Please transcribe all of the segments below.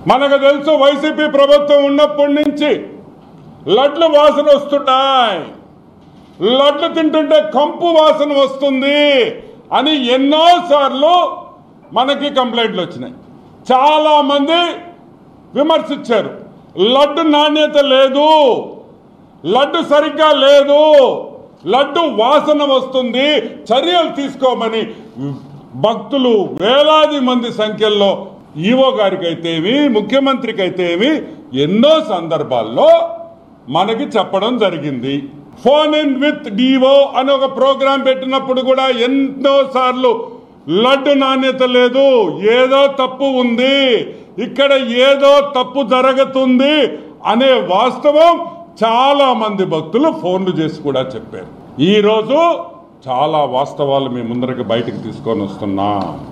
మనకు తెలుసు వైసీపీ ప్రభుత్వం ఉన్నప్పటి నుంచి లడ్లు వాసన వస్తున్నాయి లడ్లు తింటుంటే కంపు వాసన వస్తుంది అని ఎన్నోసార్లు మనకి కంప్లైంట్లు వచ్చినాయి చాలా మంది విమర్శించారు లడ్డు నాణ్యత లేదు లడ్డు సరిగ్గా లేదు లడ్డు వాసన వస్తుంది చర్యలు తీసుకోమని భక్తులు వేలాది మంది సంఖ్యలో ఈవో గారికి అయితేమి ముఖ్యమంత్రికి అయితేమి ఎన్నో సందర్భాల్లో మనకి చెప్పడం జరిగింది ఫోన్ ఇన్ విత్ డివో అని ఒక ప్రోగ్రాం పెట్టినప్పుడు కూడా ఎన్నో సార్లు లడ్డు నాణ్యత లేదు ఏదో తప్పు ఉంది ఇక్కడ ఏదో తప్పు జరుగుతుంది అనే వాస్తవం చాలా మంది భక్తులు ఫోన్లు చేసి కూడా చెప్పారు ఈ రోజు చాలా వాస్తవాలు మీ ముందరికి బయటకు తీసుకొని వస్తున్నా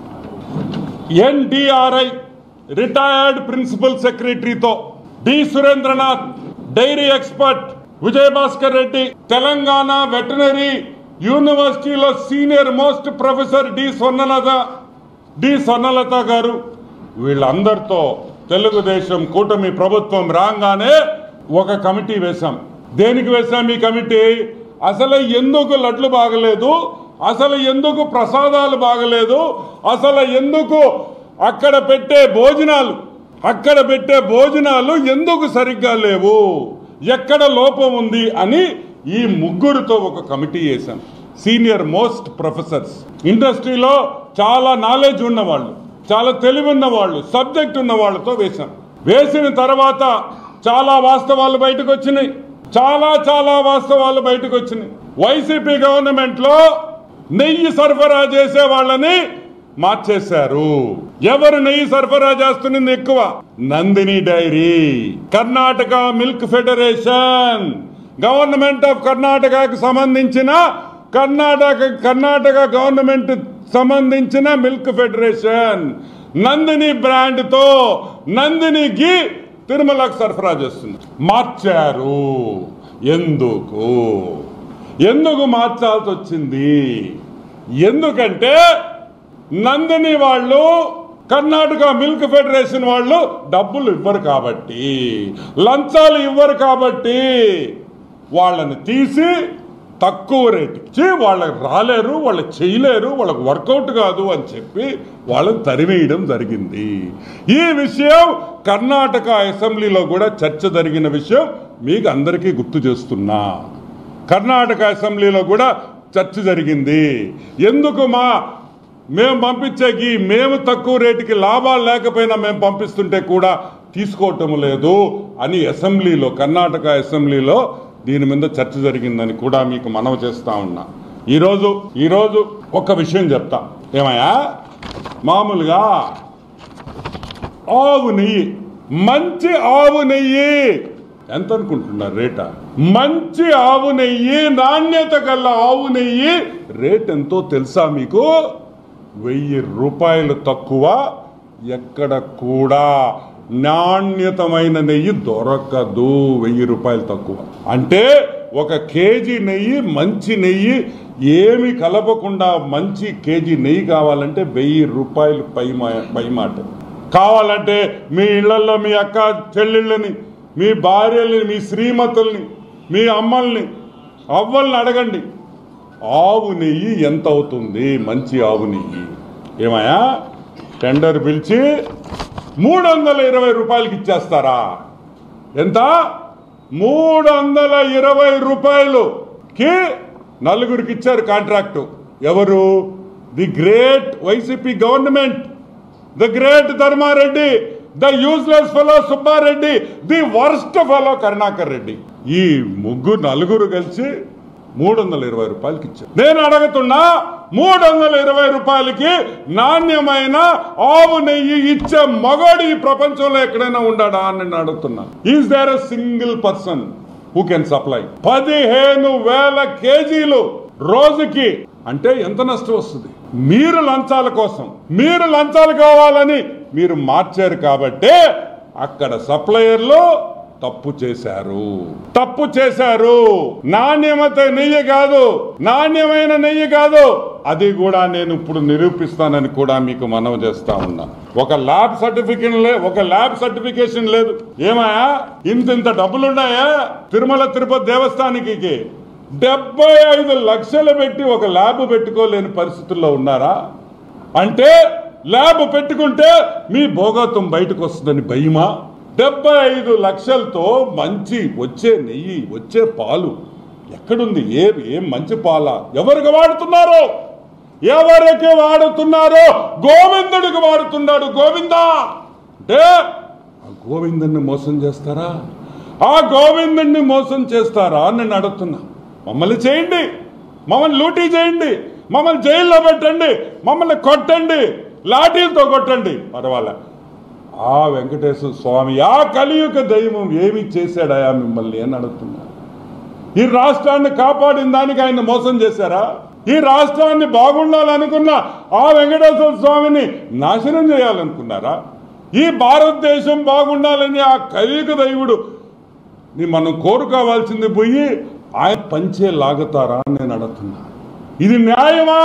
ఎన్డిఆర్ఐ రిటైర్డ్ ప్రిన్సిపల్ సెక్రటరీతో D Surendranath dairy expert Vijayabhaskar Reddy Telangana veterinary యూనివర్సిటీలో senior most professor D Swarnalatha D Swarnalatha గారు వీళ్ళందరితో తెలుగుదేశం కూటమి ప్రభుత్వం రాగానే ఒక కమిటీ వేశాం దేనికి వేశాం ఈ కమిటీ అసలు ఎందుకు లడ్లు బాగలేదు అసలు ఎందుకు ప్రసాదాలు బాగలేదు అసలు ఎందుకు అక్కడ పెట్టే భోజనాలు అక్కడ పెట్టే భోజనాలు ఎందుకు సరిగ్గా లేవు ఎక్కడ లోపం ఉంది అని ఈ ముగ్గురితో ఒక కమిటీ వేశాం సీనియర్ మోస్ట్ ప్రొఫెసర్స్ ఇండస్ట్రీలో చాలా నాలెడ్జ్ ఉన్న వాళ్ళు చాలా తెలివి ఉన్న వాళ్ళు సబ్జెక్ట్ ఉన్న వాళ్ళతో వేశాం వేసిన తర్వాత చాలా వాస్తవాలు బయటకు వచ్చినాయి చాలా చాలా వాస్తవాలు బయటకు వచ్చినాయి వైసీపీ గవర్నమెంట్ లో నెయ్యి సరఫరా చేసే వాళ్ళని మార్చేశారు ఎవరు నెయ్యి సరఫరా చేస్తున్నది ఎక్కువ Nandini dairy Karnataka milk federation government of కర్ణాటకకు సంబంధించిన కర్ణాటక కర్ణాటక గవర్నమెంట్ సంబంధించిన మిల్క్ ఫెడరేషన్ నందిని బ్రాండ్ తో నందినికి తిరుమలకు సరఫరా చేస్తుంది మార్చారు ఎందుకు ఎందుకు మార్చాల్సి వచ్చింది ఎందుకంటే నందిని వాళ్ళు కర్ణాటక మిల్క్ ఫెడరేషన్ వాళ్ళు డబ్బులు ఇవ్వరు కాబట్టి లంచాలు ఇవ్వరు కాబట్టి వాళ్ళని తీసి తక్కువ రేటు ఇచ్చి వాళ్ళకి రాలేరు వాళ్ళు చేయలేరు వాళ్ళకి వర్కౌట్ కాదు అని చెప్పి వాళ్ళని తరివేయడం జరిగింది ఈ విషయం కర్ణాటక అసెంబ్లీలో కూడా చర్చ జరిగిన విషయం మీకు అందరికీ గుర్తు చేస్తున్నా కర్ణాటక అసెంబ్లీలో కూడా చర్చ జరిగింది ఎందుకు మా మేము పంపించేకి మేము తక్కువ రేటుకి లాభాలు లేకపోయినా మేము పంపిస్తుంటే కూడా తీసుకోవటం లేదు అని అసెంబ్లీలో కర్ణాటక అసెంబ్లీలో దీని మీద చర్చ జరిగిందని కూడా మీకు మనవి చేస్తా ఉన్నా ఈరోజు ఈరోజు ఒక విషయం చెప్తా ఏమయ్యా మామూలుగా ఆవు నెయ్యి మంచి ఆవు నెయ్యి ఎంత అనుకుంటున్నారు రేట మంచి ఆవు నెయ్యి నాణ్యత గల ఆవు నెయ్యి రేట్ ఎంతో తెలుసా మీకు వెయ్యి రూపాయలు తక్కువ ఎక్కడ కూడా నాణ్యతమైన నెయ్యి దొరకదు వెయ్యి రూపాయలు తక్కువ అంటే ఒక కేజీ నెయ్యి మంచి నెయ్యి ఏమి కలపకుండా మంచి కేజీ నెయ్యి కావాలంటే వెయ్యి రూపాయలు పై మా- పై మాట కావాలంటే మీ ఇళ్లలో మీ అక్క చెల్లెళ్ళని మీ భార్యల్ని మీ శ్రీమతుల్ని మీ అమ్మల్ని అవ్వల్ని అడగండి ఆవు నెయ్యి ఎంత అవుతుంది మంచి ఆవు నెయ్యి ఏమయ్యా టెండర్ పిలిచి మూడు వందల ఇరవై రూపాయలకి ఇచ్చేస్తారా ఎంత మూడు వందల ఇరవై రూపాయలుకి నలుగురికి ఇచ్చారు కాంట్రాక్టు ఎవరు the great YCP government the great Dharma Reddy the useless fellow Subba Reddy the worst fellow Karunakar Reddy ఈ ముగ్గురు నలుగురు కలిసి మూడు వందల ఇరవై రూపాయలకి ఇచ్చారు నేను అడుగుతున్నా మూడు వందల ఇరవై రూపాయలకి నాణ్యమైన ఆవు నెయ్యి ఇచ్చే మగోడు ఈ ప్రపంచంలో ఎక్కడైనా ఉండాడా అని నేను అడుగుతున్నా is there a single person who can supply పదిహేను వేల కేజీలు రోజుకి అంటే ఎంత నష్టం వస్తుంది మీరు లంచాల కోసం మీరు లంచాలు కావాలని మీరు మార్చారు కాబట్టి అక్కడ సప్లయర్లు తప్పు చేశారు తప్పు చేశారు నాణ్యమత నెయ్యి కాదు నాణ్యమైన నెయ్యి కాదు అది కూడా నేను ఇప్పుడు నిరూపిస్తానని కూడా మీకు మనవి చేస్తా ఉన్నా ఒక ల్యాబ్ సర్టిఫికేషన్ లే ఒక ల్యాబ్ సర్టిఫికేషన్ లేదు ఏమాయా ఇంత ఇంత డబ్బులున్నాయా తిరుమల తిరుపతి దేవస్థానానికి డెబ్బై ఐదు లక్షలు పెట్టి ఒక ల్యాబ్ పెట్టుకోలేని పరిస్థితుల్లో ఉన్నారా అంటే ల్యాబ్ పెట్టుకుంటే మీ భోగత్వం బయటకు వస్తుందని భయమా డెబ్బై ఐదు లక్షలతో మంచి వచ్చే నెయ్యి వచ్చే పాలు ఎక్కడుంది ఏ ఏం మంచి పాల ఎవరికి వాడుతున్నారు ఎవరికి వాడుతున్నారో గోవిందుడికి వాడుతున్నాడు గోవిందా అంటే ఆ గోవిందుని మోసం చేస్తారా ఆ గోవిందుడిని మోసం చేస్తారా అని నేను అడుగుతున్నా మమ్మల్ని చేయండి మమ్మల్ని లూటీ చేయండి మమ్మల్ని జైల్లో పెట్టండి మమ్మల్ని కొట్టండి లాఠీలతో కొట్టండి పర్వాలే ఆ వెంకటేశ్వర స్వామి ఆ కలియుగ దైవం ఏమి చేశాడయా మిమ్మల్ని అని అడుగుతున్నా ఈ రాష్ట్రాన్ని కాపాడిన దానికి ఆయన మోసం చేశారా ఈ రాష్ట్రాన్ని బాగుండాలనుకున్న ఆ వెంకటేశ్వర స్వామిని నాశనం చేయాలనుకున్నారా ఈ భారతదేశం బాగుండాలని ఆ కలియుగ దైవుడు ని మనం కోరుకోవాల్సింది పోయి ఆయన పంచే లాగుతారా అని నేను అడుగుతున్నా ఇది న్యాయమా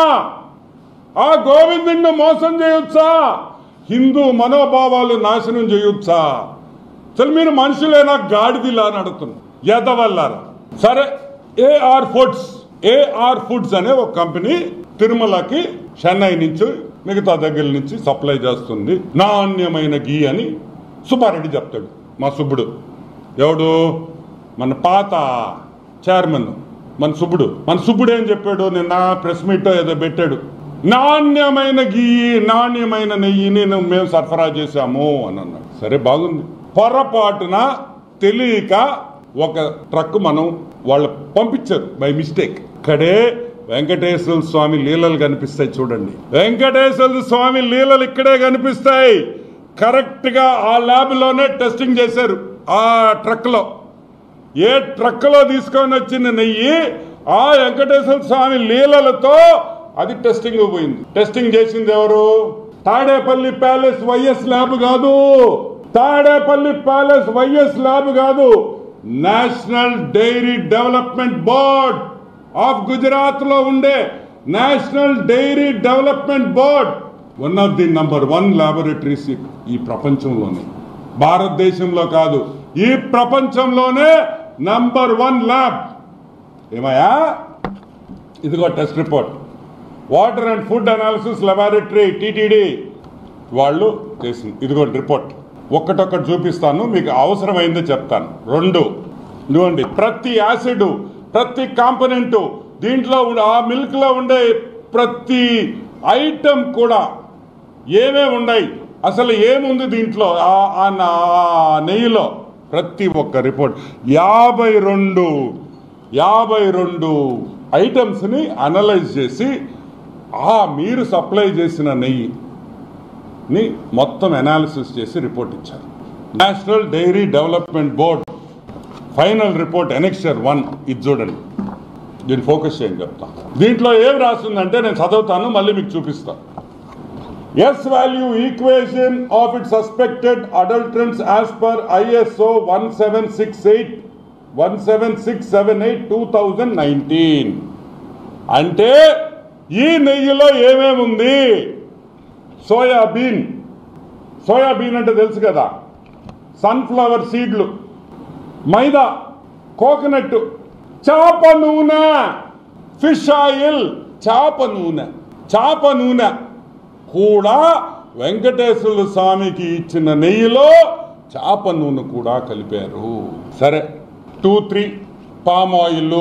ఆ గోవిందుని మోసం చేయొచ్చా హిందూ మనోభావాలు నాశనం చేయొచ్చా అసలు మీరు మనుషులేనా గాడిదిలా అని అడుగుతున్నా ఎదవల్లారా సరే ఏఆర్ ఫుడ్స్ ఏఆర్ ఫుడ్స్ అనే ఒక కంపెనీ తిరుమలకి చెన్నై నుంచి మిగతా దగ్గర నుంచి సప్లై చేస్తుంది నాణ్యమైన గీ అని సుబ్బారెడ్డి చెప్తాడు మా సుబ్బుడు ఎవడు మన పాత చైర్మన్ మన సుబ్బుడు మన సుబ్బుడు ఏం చెప్పాడు నిన్న ప్రెస్ మీట్ ఏదో పెట్టాడు నాణ్యమైన గీ నాణ్యమైన నెయ్యిని నువ్వు మేము సరఫరా చేశాము అని అన్నాడు సరే బాగుంది పొరపాటున తెలియక ఒక ట్రక్ మనం వాళ్ళు పంపించారు బై మిస్టేక్ ఇక్కడే వెంకటేశ్వర స్వామి లీలలు కనిపిస్తాయి చూడండి వెంకటేశ్వర స్వామి లీలలు ఇక్కడే కనిపిస్తాయి కరెక్ట్ గా ఆ ల్యాబ్ లోనే టెస్టింగ్ చేశారు ఆ ట్రక్ లో ఏ ట్రక్ లో తీసుకొని వచ్చిన నెయ్యి ఆ వెంకటేశ్వర స్వామి లీలలతో అది టెస్టింగ్ పోయింది టెస్టింగ్ చేసింది ఎవరు తాడేపల్లి ప్యాలెస్ వైఎస్ ల్యాబ్ కాదు తాడేపల్లి ప్యాలెస్ వైఎస్ ల్యాబ్ కాదు national dairy development board of Gujarat లో ఉండే national dairy development board one of the number one ల్యాబొరేటరీస్ ఈ ప్రపంచంలోనే భారతదేశంలో కాదు ఈ ప్రపంచంలోనే నంబర్ వన్ ల్యాబ్ ఏమయ్యా ఇదిగో test report water and food analysis laboratory TTD వాళ్ళు చేసింది ఇదిగో రిపోర్ట్ ఒక్కటొక్కటి చూపిస్తాను మీకు అవసరమైందో చెప్తాను రెండు ఇదిగోండి ప్రతి యాసిడ్ ప్రతి కాంపనెంట్ దీంట్లో ఉండే ఆ మిల్క్ లో ఉండే ప్రతి ఐటమ్ కూడా ఏమేమి ఉన్నాయి అసలు ఏముంది దీంట్లో ఆ- ఆ నా- ఆ నెయ్యిలో ప్రతి ఒక్క రిపోర్ట్ యాభై రెండు యాభై రెండు ఐటమ్స్ని అనలైజ్ చేసి ఆ మీరు సప్లై చేసిన నెయ్యి ని మొత్తం అనాలిసిస్ చేసి రిపోర్ట్ ఇచ్చారు national dairy development board final report annexure one ఇది చూడండి దీన్ని ఫోకస్ చేయండి చెప్తా దీంట్లో ఏం రాస్తుందంటే నేను చదువుతాను మళ్ళీ మీకు చూపిస్తాను S value equation of it suspected adulterants as per ISO one seven six eight one seven six seven eight two thousand nineteen అంటే ఈ నెయ్యిలో ఏమేమి ఉంది సోయాబీన్ సోయాబీన్ అంటే తెలుసు కదా సన్ఫ్లవర్ సీడ్లు మైదా కోకోనట్ చేప నూనె ఫిష్ ఆయిల్ చేప నూనె చేప నూనె కూడా వెంకటేశ్వర స్వామికి ఇచ్చిన నెయ్యిలో చేప నూనె కూడా కలిపారు సరే two three palm oil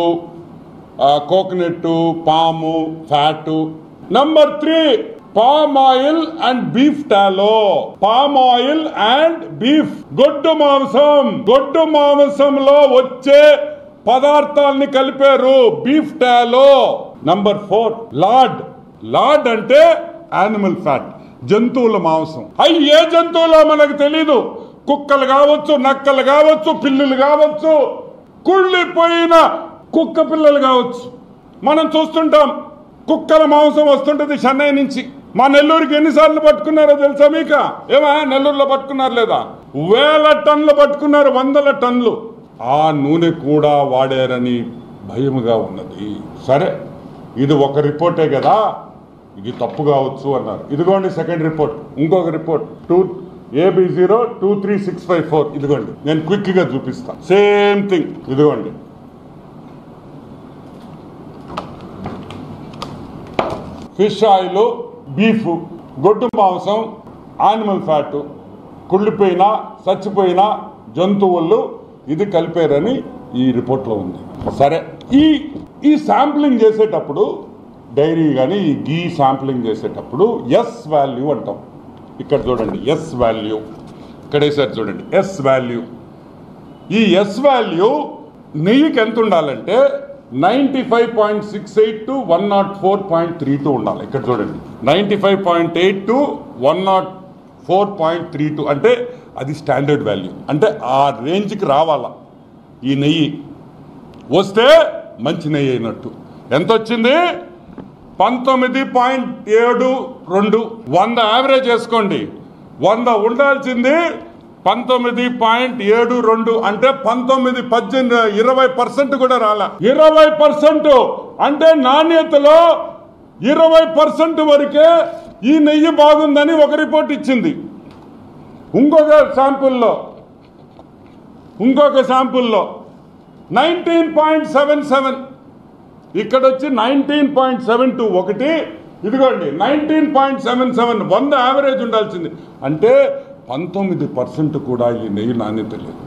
coconut palm fat number three palm oil and beef tallow palm oil and beef గొడ్డు మాంసం గొడ్డు మాంసంలో వచ్చే పదార్థాలని కలిపారు beef tallow number four lard lard అంటే యానిమల్ ఫ్యాట్ జంతువుల మాంసం అవి ఏ జంతువులో మనకు తెలీదు కుక్కలు కావచ్చు నక్కలు కావచ్చు పిల్లులు కావచ్చు కుళ్ళిపోయిన కుక్క పిల్లలు కావచ్చు మనం చూస్తుంటాం కుక్కల మాంసం వస్తుంటది చెన్నై నుంచి మా నెల్లూరుకి ఎన్నిసార్లు పట్టుకున్నారో తెలుసా మీకు ఏమా నెల్లూరులో పట్టుకున్నారు లేదా వేల టన్నులు పట్టుకున్నారు వందల టన్నులు ఆ నూనె కూడా వాడారని భయముగా ఉన్నది సరే ఇది ఒక రిపోర్టే కదా ఇది తప్పు కావచ్చు అన్నారు ఇదిగోండి సెకండ్ రిపోర్ట్ ఇంకొక report two AB zero two three six five four ఇదిగోండి నేను క్విక్ గా చూపిస్తా సేమ్ థింగ్ ఇదిగోండి ఫిష్ ఆయిల్ బీఫ్ గొడ్డు మాంసం యానిమల్ ఫ్యాట్ కుళ్ళిపోయిన చచ్చిపోయిన జంతువులు ఇది కలిపారని ఈ రిపోర్ట్లో ఉంది సరే ఈ ఈ శాంప్లింగ్ చేసేటప్పుడు డైరీ కానీ ఈ గీ శాంప్లింగ్ చేసేటప్పుడు ఎస్ వాల్యూ అంటాం ఇక్కడ చూడండి ఎస్ వాల్యూ ఇక్కడ వేసారు చూడండి ఎస్ వాల్యూ ఈ ఎస్ వాల్యూ నెయ్యికి ఎంత ఉండాలంటే ninety five point six eight to one naught four point three two ఉండాలి ఇక్కడ చూడండి ninety five point eight to one naught four point three two అంటే అది స్టాండర్డ్ వాల్యూ అంటే ఆ రేంజ్కి రావాలా ఈ నెయ్యి వస్తే మంచి నెయ్యి అయినట్టు ఎంత వచ్చింది పంతొమ్మిది పాయింట్ ఏడు రెండు వంద యావరేజ్ వేసుకోండి వంద ఉండాల్సింది పంతొమ్మిది పాయింట్ ఏడు రెండు అంటే పంతొమ్మిది పద్దెనిమిది ఇరవై పర్సెంట్ కూడా రాలే ఇరవై పర్సెంట్ అంటే నాణ్యతలో ఇరవై పర్సెంట్ వరకే ఈ నెయ్యి బాగుందని ఒక రిపోర్ట్ ఇచ్చింది ఇంకొక శాంపుల్లో ఇంకొక శాంపుల్లో నైన్టీన్ పాయింట్ సెవెన్ సెవెన్ ఇక్కడ వచ్చి నైన్టీన్ పాయింట్ సెవెన్ టూ ఒకటి ఇదిగోండి నైన్టీన్ పాయింట్ సెవెన్ సెవెన్ వంద యావరేజ్ ఉండాల్సింది అంటే పంతొమ్మిది పర్సెంట్ కూడా ఈ నెయ్యి నాణ్యత లేదు